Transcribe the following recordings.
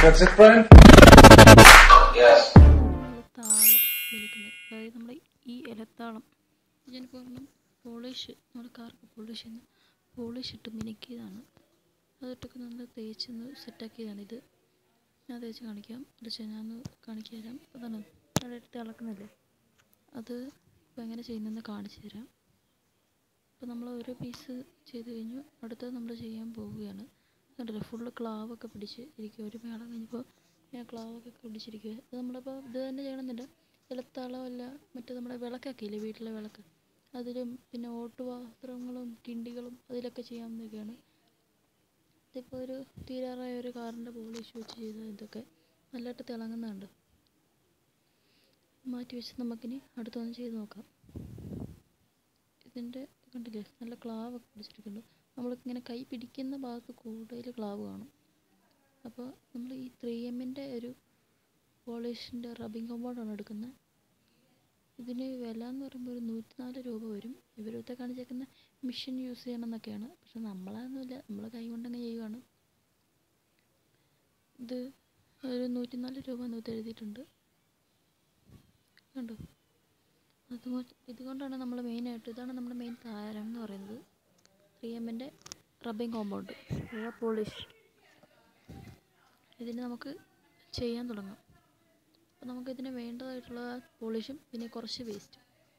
That's it, Brian? Yes. നമ്മൾ താളം വലിക്കുന്നത് അതായത് നമ്മുടെ ഈ ഇലത്താളം ഞാനിപ്പോൾ ഒരെണ്ണം പോളിഷ് നമ്മുടെ കാർക്ക് പോളിഷ് ചെയ്യുന്ന പോളിഷ് ഇട്ട് മിനുക്കിയതാണ് അതിട്ടൊക്കെ നല്ല തേച്ചൊന്ന് സെറ്റാക്കിയതാണ് ഇത് ഞാൻ തേച്ച് കാണിക്കാം പക്ഷേ ഞാൻ കാണിച്ചു തരാം അതാണ് അവിടെ ഇട്ട് ഇളക്കുന്നില്ലേ അത് ഇപ്പോൾ എങ്ങനെ ചെയ്യുന്നതെന്ന് കാണിച്ചു തരാം അപ്പോൾ നമ്മൾ ഓരോ പീസ് ചെയ്ത് കഴിഞ്ഞു അടുത്തത് നമ്മൾ ചെയ്യാൻ പോവുകയാണ് കണ്ടില്ലേ ഫുള്ള് ക്ലാവൊക്കെ പിടിച്ച് ഇരിക്കുക ഒരു മേളം കഴിഞ്ഞപ്പോൾ ഇങ്ങനെ ക്ലാവൊക്കെ പിടിച്ചിരിക്കുക അത് നമ്മളിപ്പോൾ ഇത് തന്നെ ചെയ്യണമെന്നില്ല ഇലത്താളമല്ല മറ്റേ നമ്മുടെ വിളക്കൊക്കെ ഇല്ലേ വീട്ടിലെ വിളക്ക് അതിലും പിന്നെ ഓട്ടുപാത്രങ്ങളും കിണ്ടികളും അതിലൊക്കെ ചെയ്യാവുന്നതൊക്കെയാണ് ഇതിപ്പോൾ ഒരു തീരാറായ ഒരു കാറിൻ്റെ പോളിഷ് വെച്ച് ചെയ്ത ഇതൊക്കെ നല്ലതായിട്ട് തിളങ്ങുന്നുണ്ട് മാറ്റി വെച്ച് നമുക്കിനി അടുത്തൊന്ന് ചെയ്ത് നോക്കാം ഇതിൻ്റെ കണ്ടില്ലേ നല്ല ക്ലാവൊക്കെ പിടിച്ചിരിക്കുന്നുണ്ട് നമ്മളിങ്ങനെ കൈ പിടിക്കുന്ന ഭാഗത്ത് കൂടുതൽ ക്ലാവ് കാണും അപ്പോൾ നമ്മൾ ഈ ത്രീ എമ്മിൻ്റെ ഒരു പോളിഷിൻ്റെ റബ്ബിംഗ് കോമ്പൗണ്ടാണ് എടുക്കുന്നത് ഇതിന് വില എന്ന് പറയുമ്പോൾ ഒരു നൂറ്റിനാല് രൂപ വരും ഇവരത്തെ കാണിച്ചേക്കുന്ന മെഷീൻ യൂസ് ചെയ്യണം എന്നൊക്കെയാണ് പക്ഷെ നമ്മളതൊന്നുമില്ല നമ്മൾ കൈ കൊണ്ടങ്ങ് ചെയ്യുവാണ് ഇത് ഒരു നൂറ്റിനാല് രൂപ നൂറ്റി എഴുതിയിട്ടുണ്ട് കണ്ടോ അതുകൊണ്ട് ഇതുകൊണ്ടാണ് നമ്മൾ മെയിനായിട്ട് ഇതാണ് നമ്മുടെ മെയിൻ താരം എന്ന് പറയുന്നത് ത്രീ എമ്മിൻ്റെ റബ്ബിംഗ് കോമ്പൗണ്ട് പോളിഷ് ഇതിന് നമുക്ക് ചെയ്യാൻ തുടങ്ങാം അപ്പോൾ നമുക്ക് ഇതിന് വേണ്ടതായിട്ടുള്ള പോളിഷും പിന്നെ കുറച്ച് വേസ്റ്റ്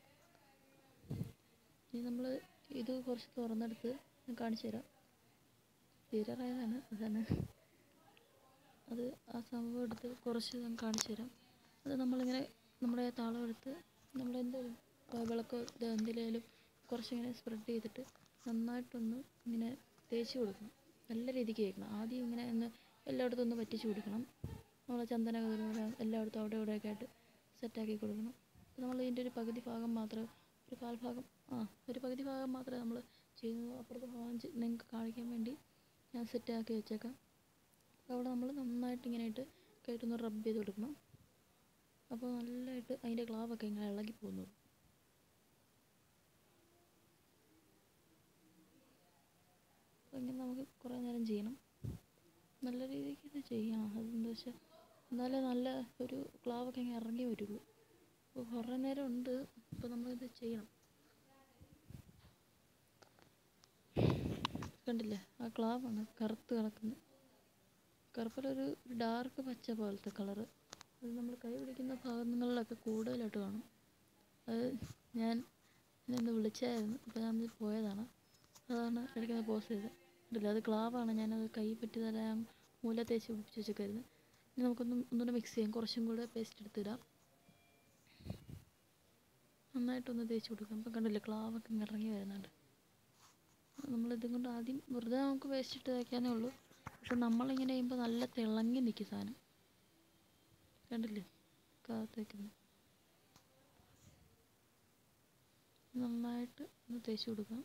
ഇനി നമ്മൾ ഇത് കുറച്ച് തുറന്നെടുത്ത് ഞാൻ കാണിച്ചു തരാം തീരാറായതാണ് അതാണ് അത് ആ സംഭവം എടുത്ത് കുറച്ച് ഞാൻ കാണിച്ചു തരാം അത് നമ്മളിങ്ങനെ നമ്മുടെ താളം എടുത്ത് നമ്മളെന്തെങ്കിലും വിളക്കോ ഇത് എന്തിലായാലും കുറച്ചിങ്ങനെ സ്പ്രെഡ് ചെയ്തിട്ട് നന്നായിട്ടൊന്ന് ഇങ്ങനെ തേച്ച് കൊടുക്കണം നല്ല രീതിക്ക് തേക്കണം ആദ്യം ഇങ്ങനെ ഒന്ന് എല്ലായിടത്തും ഒന്ന് പറ്റിച്ച് കൊടുക്കണം നമ്മൾ ചന്ദന കതിർമല എല്ലായിടത്തും അവിടെ ഇവിടെയൊക്കെ ആയിട്ട് സെറ്റാക്കി കൊടുക്കണം അപ്പോൾ നമ്മൾ ഇതിൻ്റെ ഒരു പകുതി ഭാഗം മാത്രമേ ഒരു കാൽ ഭാഗം ആ ഒരു പകുതി ഭാഗം മാത്രമേ നമ്മൾ ചെയ്യുന്നത് അപ്പുറത്തെ ഭാഗം ചെ- നിങ്ങൾക്ക് കാണിക്കാൻ വേണ്ടി ഞാൻ സെറ്റാക്കി വെച്ചേക്കാം അപ്പോൾ അവിടെ നമ്മൾ നന്നായിട്ട് ഇങ്ങനെ ഇട്ട് കയറ്റൊന്ന് റബ്ബ് ചെയ്ത് കൊടുക്കണം അപ്പോൾ നല്ലതായിട്ട് അതിൻ്റെ ക്ലാവൊക്കെ ഇങ്ങനെ ഇളകി പോകുന്നത് അപ്പോൾ ഇങ്ങനെ നമുക്ക് കുറേ നേരം ചെയ്യണം നല്ല രീതിക്ക് ഇത് ചെയ്യണം അതെന്താ വെച്ചാൽ എന്നാലേ നല്ല ഒരു ക്ലാവൊക്കെ ഇങ്ങനെ ഇറങ്ങി വരുള്ളൂ അപ്പോൾ കുറേ നേരം ഉണ്ട് അപ്പോൾ നമ്മളിത് ചെയ്യണം കണ്ടില്ലേ ആ ക്ലാവാണ് കറുത്ത് കിടക്കുന്നത് കറുപ്പിലൊരു ഡാർക്ക് പച്ച പോലത്തെ കളറ് അത് നമ്മൾ കൈ പിടിക്കുന്ന ഭാഗങ്ങളിലൊക്കെ കൂടുതലായിട്ട് കാണും അത് ഞാൻ എന്നെ വിളിച്ചായിരുന്നു അപ്പോൾ ഞാൻ ഒന്ന് പോയതാണ് അതാണ് ഇടയ്ക്കൊന്ന് പോസ് ചെയ്തത് കണ്ടില്ല അത് ക്ലാവാണ് ഞാനത് കൈ പറ്റി തരാൻ മൂല തേച്ച് പിടിപ്പിച്ച് വെച്ചേക്കായിരുന്നു ഇനി നമുക്കൊന്ന് ഒന്നുകൂടെ മിക്സ് ചെയ്യാം കുറച്ചും കൂടെ പേസ്റ്റ് എടുത്തിടാം നന്നായിട്ടൊന്ന് തേച്ച് കൊടുക്കാം അപ്പോൾ കണ്ടില്ലേ ക്ലാവൊക്കെ ഇങ്ങ് ഇറങ്ങി വരുന്നുണ്ട് നമ്മളിതും കൊണ്ട് ആദ്യം വെറുതെ നമുക്ക് വേസ്റ്റ് ഇട്ട് തേക്കാനേ ഉള്ളൂ പക്ഷെ നമ്മളിങ്ങനെ ചെയ്യുമ്പോൾ നല്ല തിളങ്ങി നിൽക്കും സാധനം കണ്ടില്ലേ കാത്തേക്കുന്നത് നന്നായിട്ട് ഒന്ന് തേച്ച് കൊടുക്കാം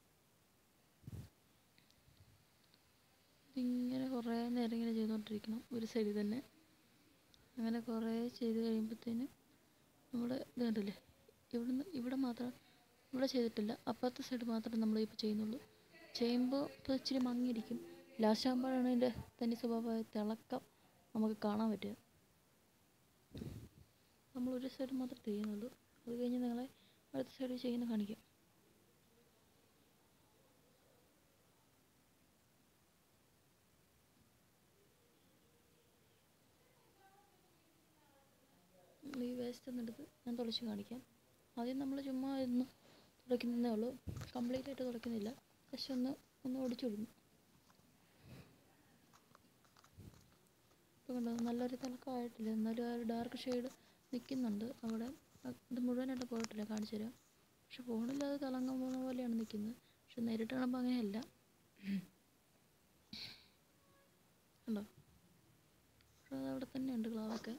ഇങ്ങനെ കുറേ നേരം ഇങ്ങനെ ചെയ്തുകൊണ്ടിരിക്കണം ഒരു സൈഡിൽ തന്നെ അങ്ങനെ കുറേ ചെയ്ത് കഴിയുമ്പോഴത്തേനും നമ്മുടെ ഇത് കണ്ടില്ലേ ഇവിടുന്ന് ഇവിടെ മാത്രം ഇവിടെ ചെയ്തിട്ടില്ല അപ്പുറത്തെ സൈഡ് മാത്രമേ നമ്മൾ ഇപ്പോൾ ചെയ്യുന്നുള്ളൂ ചെയ്യുമ്പോൾ ഇപ്പോൾ ഇച്ചിരി മങ്ങിയിരിക്കും ലാസ്റ്റ് ആകുമ്പോഴാണ് അതിൻ്റെ തനി സ്വഭാവമായ തിളക്കം നമുക്ക് കാണാൻ പറ്റുക നമ്മൾ ഒരു സൈഡ് മാത്രമേ ചെയ്യുന്നുള്ളൂ അത് കഴിഞ്ഞ് നിങ്ങളെ അടുത്ത സൈഡ് ചെയ്യുന്ന കാണിക്കാം ഈ വേസ്റ്റ് ഒന്ന് എടുത്ത് ഞാൻ തുളച്ച് കാണിക്കാം ആദ്യം നമ്മൾ ചുമ്മാ ഒന്ന് തുടയ്ക്കുന്നതേ ഉള്ളൂ കംപ്ലീറ്റ് ആയിട്ട് തുടയ്ക്കുന്നില്ല ജസ്റ്റ് ഒന്ന് ഒന്ന് ഒടിച്ചു കൊടുക്കും ഇപ്പോൾ കണ്ടോ നല്ലൊരു തിളക്കമായിട്ടില്ല എന്നാലും ആ ഒരു ഡാർക്ക് ഷെയ്ഡ് നിൽക്കുന്നുണ്ട് അവിടെ അ- ഇത് മുഴുവനായിട്ട് പോയിട്ടില്ല കാണിച്ചു തരാം പക്ഷെ ഫോണിൽ അത് തിളങ്ങാൻ പോകുന്ന പോലെയാണ് നിൽക്കുന്നത് പക്ഷെ നേരിട്ട് കാണുമ്പോൾ അങ്ങനെയല്ല കണ്ടോ പക്ഷെ അത് അവിടെ തന്നെ ഉണ്ട് ക്ലാവൊക്കെ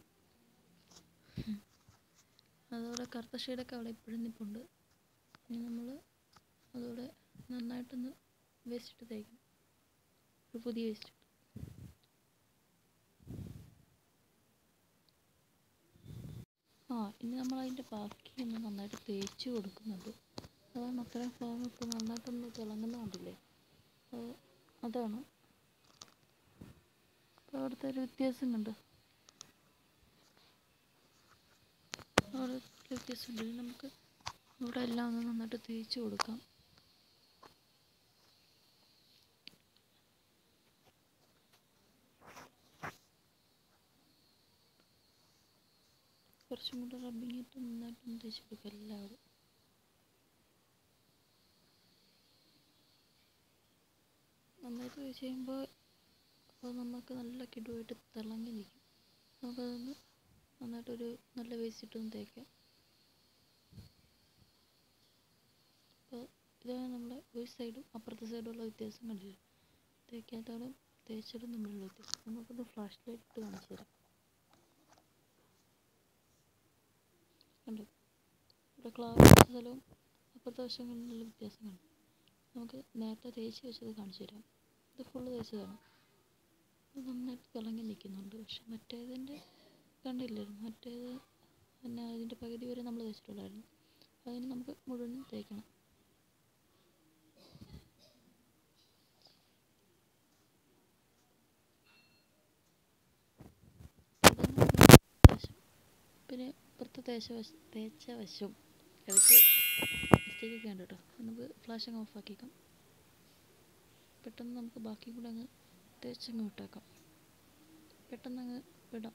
അതോടെ കറുത്ത ഷെയ്ഡൊക്കെ അവിടെ ഇപ്പോഴും നിൽപ്പുണ്ട് ഇനി നമ്മൾ അതോടെ നന്നായിട്ടൊന്ന് വേസ്റ്റ് ഇട്ട് തേക്കണം ഒരു പുതിയ വേസ്റ്റ് ആ ഇനി നമ്മൾ അതിൻ്റെ ബാക്കി ഒന്ന് നന്നായിട്ട് തേച്ച് കൊടുക്കുന്നുണ്ട് അതാണ് അത്രയും ഭാഗം ഇപ്പോൾ നന്നായിട്ടൊന്ന് തിളങ്ങുന്ന കണ്ടില്ലേ അത് അതാണ് അവിടുത്തെ ഒരു വ്യത്യാസം കണ്ടോ അവിടെ വ്യത്യാസമുണ്ട് ഇനി നമുക്ക് ഇവിടെ എല്ലാം ഒന്ന് നന്നായിട്ട് തേച്ച് കൊടുക്കാം കുറച്ചും കൂടെ റബ്ബിങ് ഇട്ട് നന്നായിട്ടൊന്ന് തേച്ച് കൊടുക്കാം എല്ലാവരും നന്നായിട്ട് തേച്ച് കഴിയുമ്പോൾ അത് നമുക്ക് നല്ല കിടുവായിട്ട് തിളങ്ങി നിൽക്കും നമുക്കതൊന്ന് നന്നായിട്ടൊരു നല്ല വേസ്റ്റ് ഇട്ടൊന്ന് തേക്കാം അപ്പോൾ ഇതാണ് നമ്മുടെ ഒരു സൈഡും അപ്പുറത്തെ സൈഡുള്ള വ്യത്യാസം കണ്ടില്ല തേക്കാത്തതും തേച്ചതും തമ്മിലുള്ള വ്യത്യാസം നമുക്കൊന്ന് ഫ്ലാഷ് ലൈറ്റ് ഇട്ട് കാണിച്ചു തരാം കണ്ടോ ഇവിടെ ക്ലാവ് സ്ഥലവും അപ്പുറത്തെ വശങ്ങളിലുള്ള വ്യത്യാസം കണ്ടു നമുക്ക് നേരത്തെ തേച്ച് വെച്ചത് കാണിച്ചു തരാം ഇത് ഫുള്ള് തേച്ചതാണ് ഇത് നന്നായിട്ട് തിളങ്ങി നിൽക്കുന്നുണ്ട് പക്ഷെ മറ്റേതിൻ്റെ കണ്ടില്ലായിരുന്നു മറ്റേത് പിന്നെ അതിൻ്റെ പകുതി വരെ നമ്മൾ തേച്ചിട്ടുള്ളായിരുന്നു അതിന് നമുക്ക് മുഴുവനും തേക്കണം വശം പിന്നെ ഇപ്പുറത്തെ തേച്ച വശം തേച്ച വശം ഇടയ്ക്ക് മിസ്റ്റേക്കൊക്കെ ഉണ്ട് കേട്ടോ നമുക്ക് ഫ്ലാഷ് അങ്ങ് ഓഫാക്കിക്കാം പെട്ടെന്ന് നമുക്ക് ബാക്കി കൂടെ അങ്ങ് തേച്ചങ്ങ് വിട്ടേക്കാം പെട്ടെന്ന് അങ്ങ് വിടാം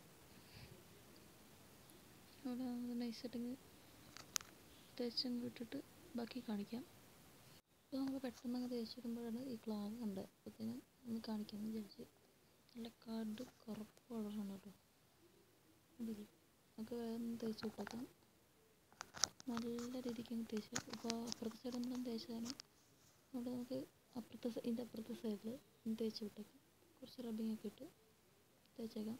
അവിടെ നൈസായിട്ടങ്ങ് തേച്ചങ്ങ് വിട്ടിട്ട് ബാക്കി കാണിക്കാം അപ്പോൾ നമുക്ക് പെട്ടെന്ന് അങ്ങ് തേച്ചിടുമ്പോഴാണ് ഈ ക്ലാവ് കണ്ടത് അപ്പോഴത്തേനും ഒന്ന് കാണിക്കാമെന്ന് വിചാരിച്ച് നല്ല കടും കറുപ്പ് കളറാണ് കേട്ടോ കണ്ടില്ലേ നമുക്ക് വേഗം തേച്ച് വിട്ടേക്കാം നല്ല രീതിക്ക് അങ്ങ് തേച്ച് ഇപ്പോൾ അപ്പുറത്തെ സൈഡ് നമ്മളൊന്ന് തേച്ചതാണ് അവിടെ നമുക്ക് അപ്പുറത്തെ സൈ- ഇതിൻ്റെ അപ്പുറത്തെ സൈഡിൽ ഒന്ന് തേച്ച് വിട്ടേക്കാം കുറച്ച് റബ്ബിങ് ഒക്കെ ഇട്ട് തേച്ചേക്കാം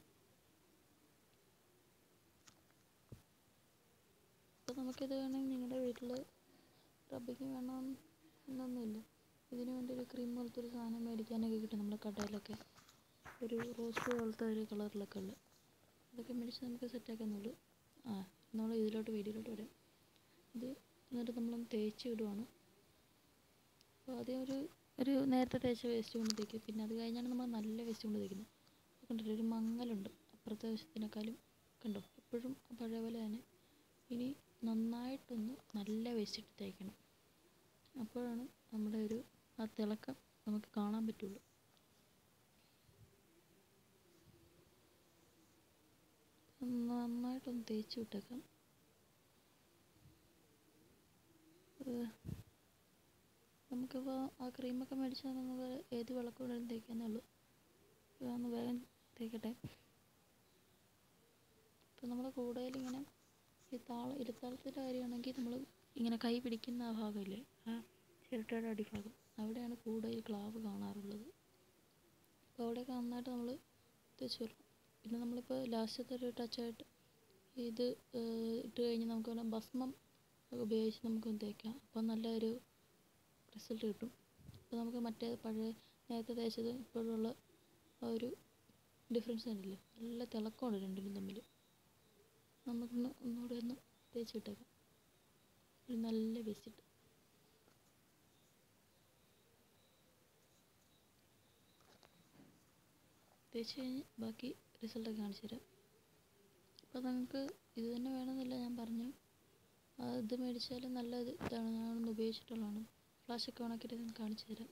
അപ്പോൾ നമുക്കിത് വേണമെങ്കിൽ നിങ്ങളുടെ വീട്ടിൽ റബ്ബിങ് വേണം എന്നൊന്നുമില്ല ഇതിന് വേണ്ടി ഒരു ക്രീം പോലത്തെ ഒരു സാധനം മേടിക്കാനൊക്കെ കിട്ടും നമ്മുടെ കടയിലൊക്കെ ഒരു റോസ് പോലത്തെ ഒരു കളറിലൊക്കെ ഉള്ള അതൊക്കെ മേടിച്ച് നമുക്ക് സെറ്റാക്കാന്നുള്ളൂ ആ നമ്മൾ ഇതിലോട്ട് വീഡിയോയിലോട്ട് വരാം ഇത് എന്നിട്ട് നമ്മളൊന്ന് തേച്ച് ഇടുവാണ് അപ്പോൾ ആദ്യം ഒരു ഒരു നേരത്തെ തേച്ച വേസ്റ്റ് കൊണ്ട് തേക്കും പിന്നെ അത് കഴിഞ്ഞാണ് നമ്മൾ നല്ല വേസ്റ്റ് കൊണ്ട് തേക്കുന്നത് കണ്ടിട്ട് ഒരു മങ്ങലുണ്ട് അപ്പുറത്തെ വശത്തിനേക്കാളും കണ്ടോ എപ്പോഴും പഴയ പോലെ തന്നെ ഇനി നന്നായിട്ടൊന്ന് നല്ല വേസ്റ്റ് ഇട്ട് തേക്കണം അപ്പോഴാണ് നമ്മുടെ ഒരു ആ തിളക്കം നമുക്ക് കാണാൻ പറ്റുള്ളൂ നന്നായിട്ടൊന്ന് തേച്ച് വിട്ടേക്കാം ഏഹ് നമുക്കിപ്പോൾ ആ ക്രീമൊക്കെ മേടിച്ചാൽ നമുക്ക് ഏത് വിളക്ക് വേണമെങ്കിലും തേക്കാന്നേ ഉള്ളൂ ഇതൊന്ന് വേഗം തേക്കട്ടെ ഇപ്പം നമ്മൾ കൂടുതൽ ഇങ്ങനെ ഈ താള ഇരുത്താളത്തിൻ്റെ കാര്യമാണെങ്കിൽ നമ്മൾ ഇങ്ങനെ കൈ പിടിക്കുന്ന ആ ഭാഗമില്ലേ ആ ചിരട്ടയുടെ അടിഭാഗം അവിടെയാണ് കൂടുതൽ ക്ലാവ് കാണാറുള്ളത് അപ്പോൾ അവിടെയൊക്കെ നന്നായിട്ട് നമ്മൾ തേച്ച് വരണം പിന്നെ നമ്മളിപ്പോൾ ലാസ്റ്റത്തെ ഒരു ടച്ചായിട്ട് ഇത് ഏഹ്, ഇട്ട് കഴിഞ്ഞ് നമുക്ക് വേണം ഭസ്മം ഉപയോഗിച്ച് നമുക്കൊന്ന് തേക്കാം അപ്പോൾ നല്ലൊരു റിസൾട്ട് കിട്ടും അപ്പോൾ നമുക്ക് മറ്റേ പഴയ നേരത്തെ തേച്ചത് ഇപ്പോഴുള്ള ആ ഒരു ഡിഫറൻസ് കണ്ടില്ലേ നല്ല തിളക്കമുണ്ട് രണ്ടിനും തമ്മിൽ നമുക്കൊന്ന് ഒന്നുകൂടെ ഒന്ന് തേച്ച് വിട്ടേക്കാം ഒരു നല്ല വെച്ചിട്ട് തേച്ച് കഴിഞ്ഞ് ബാക്കി റിസൾട്ടൊക്കെ കാണിച്ചു തരാം അപ്പോൾ നിങ്ങൾക്ക് ഇത് തന്നെ വേണമെന്നില്ല ഞാൻ പറഞ്ഞു ആ ഇത് മേടിച്ചാലും നല്ല ഇത് ഇതാണ് ഞാനൊന്ന് ഉപയോഗിച്ചിട്ടുള്ളതാണ് ഫ്ലാഷൊക്കെ ഉണക്കിയിട്ട് ഞാൻ കാണിച്ചു തരാം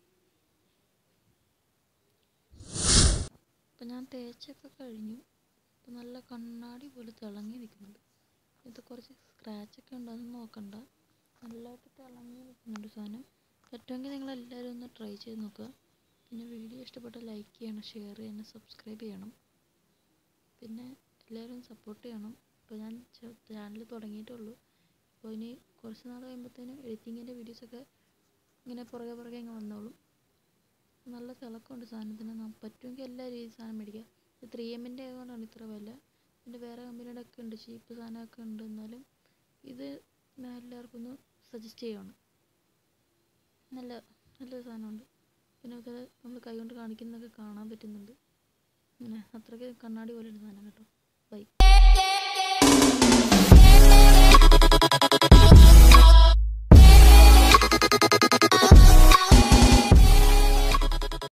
അപ്പം ഞാൻ തേച്ചൊക്കെ കഴിഞ്ഞു ഇപ്പം നല്ല കണ്ണാടി പോലെ തിളങ്ങി നിൽക്കുന്നുണ്ട് ഇത് കുറച്ച് സ്ക്രാച്ചൊക്കെ ഉണ്ട് അതൊന്നും നോക്കണ്ട നല്ലതായിട്ട് തിളങ്ങി നിൽക്കുന്നുണ്ട് സാധനം പറ്റുമെങ്കിൽ നിങ്ങൾ എല്ലാവരും ഒന്ന് ട്രൈ ചെയ്ത് നോക്കുക പിന്നെ വീഡിയോ ഇഷ്ടപ്പെട്ടാൽ ലൈക്ക് ചെയ്യണം ഷെയർ ചെയ്യണം സബ്സ്ക്രൈബ് ചെയ്യണം പിന്നെ എല്ലാവരും സപ്പോർട്ട് ചെയ്യണം ഇപ്പോൾ ഞാൻ ചാനൽ തുടങ്ങിയിട്ടുള്ളൂ അപ്പോൾ ഇനി കുറച്ച് നാൾ കഴിയുമ്പോഴത്തേനും എഡിറ്റിങ്ങിൻ്റെ വീഡിയോസൊക്കെ ഇങ്ങനെ പുറകെ പുറകെ ഇങ്ങനെ വന്നോളും നല്ല തിളക്കമുണ്ട് സാധനത്തിന് ന- പറ്റുമെങ്കിൽ എല്ലാവരും ഈ സാധനം മേടിക്കുക ഇത് ത്രീ എമ്മിൻ്റെ ആയതുകൊണ്ടാണ് ഇത്ര വില പിന്നെ വേറെ കമ്പനിയുടെ ഒക്കെ ഉണ്ട് ചീപ്പ് സാധനമൊക്കെ ഉണ്ട് എന്നാലും ഇത് ഞാൻ എല്ലാവർക്കും ഒന്ന് സജസ്റ്റ് ചെയ്യുവാണ് നല്ല നല്ലൊരു സാധനമുണ്ട് പിന്നെ അത് നമ്മൾ കൈ കൊണ്ട് കാണിക്കുന്നതൊക്കെ കാണാൻ പറ്റുന്നുണ്ട് ഇങ്ങനെ അത്രയ്ക്ക് കണ്ണാടി പോലെയുള്ള സാധനം കേട്ടോ ബൈ